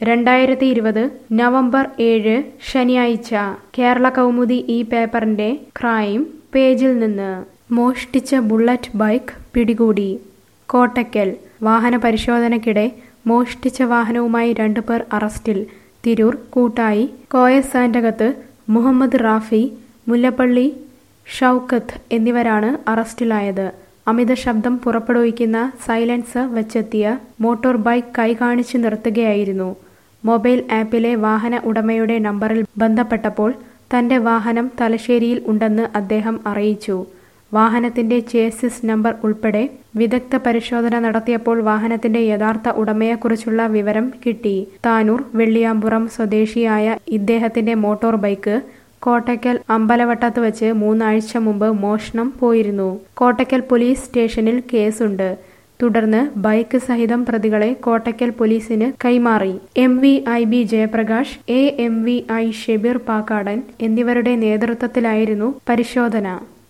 രണ്ടായിരത്തി ഇരുപത് നവംബർ ഏഴ് ശനിയാഴ്ച കേരള കൗമുദി ഈ പേപ്പറിന്റെ ക്രൈം പേജിൽ നിന്ന് മോഷ്ടിച്ച ബുള്ളറ്റ് ബൈക്ക് പിടികൂടി കോട്ടയ്ക്കൽ വാഹന പരിശോധനയ്ക്കിടെ മോഷ്ടിച്ച വാഹനവുമായി രണ്ടുപേർ അറസ്റ്റിൽ തിരൂർ കൂട്ടായി കോയസാന്റകത്ത് മുഹമ്മദ് റാഫി മുല്ലപ്പള്ളി ഷൗക്കത്ത് എന്നിവരാണ് അറസ്റ്റിലായത് അമിത ശബ്ദം പുറപ്പെടുവിക്കുന്ന സൈലൻസർ വെച്ചെത്തിയ മോട്ടോർ ബൈക്ക് കൈകാണിച്ചു നിർത്തുകയായിരുന്നു മൊബൈൽ ആപ്പിലെ വാഹന ഉടമയുടെ നമ്പറിൽ ബന്ധപ്പെട്ടപ്പോൾ തന്റെ വാഹനം തലശ്ശേരിയിൽ ഉണ്ടെന്ന് അദ്ദേഹം അറിയിച്ചു വാഹനത്തിന്റെ ചേസിസ് നമ്പർ ഉൾപ്പെടെ വിദഗ്ധ പരിശോധന നടത്തിയപ്പോൾ വാഹനത്തിന്റെ യഥാർത്ഥ ഉടമയെക്കുറിച്ചുള്ള വിവരം കിട്ടി താനൂർ വെള്ളിയാമ്പുറം സ്വദേശിയായ ഇദ്ദേഹത്തിന്റെ മോട്ടോർ ബൈക്ക് കോട്ടയ്ക്കൽ അമ്പലവട്ടത്ത് വെച്ച് മൂന്നാഴ്ച മുമ്പ് മോഷണം പോയിരുന്നു കോട്ടയ്ക്കൽ പോലീസ് സ്റ്റേഷനിൽ കേസുണ്ട് തുടർന്ന് ബൈക്ക് സഹിതം പ്രതികളെ കോട്ടയ്ക്കൽ പോലീസിന് കൈമാറി M V I B Jayaprakash A M V I Shebeer Pakkadan എന്നിവരുടെ നേതൃത്വത്തിലായിരുന്നു പരിശോധന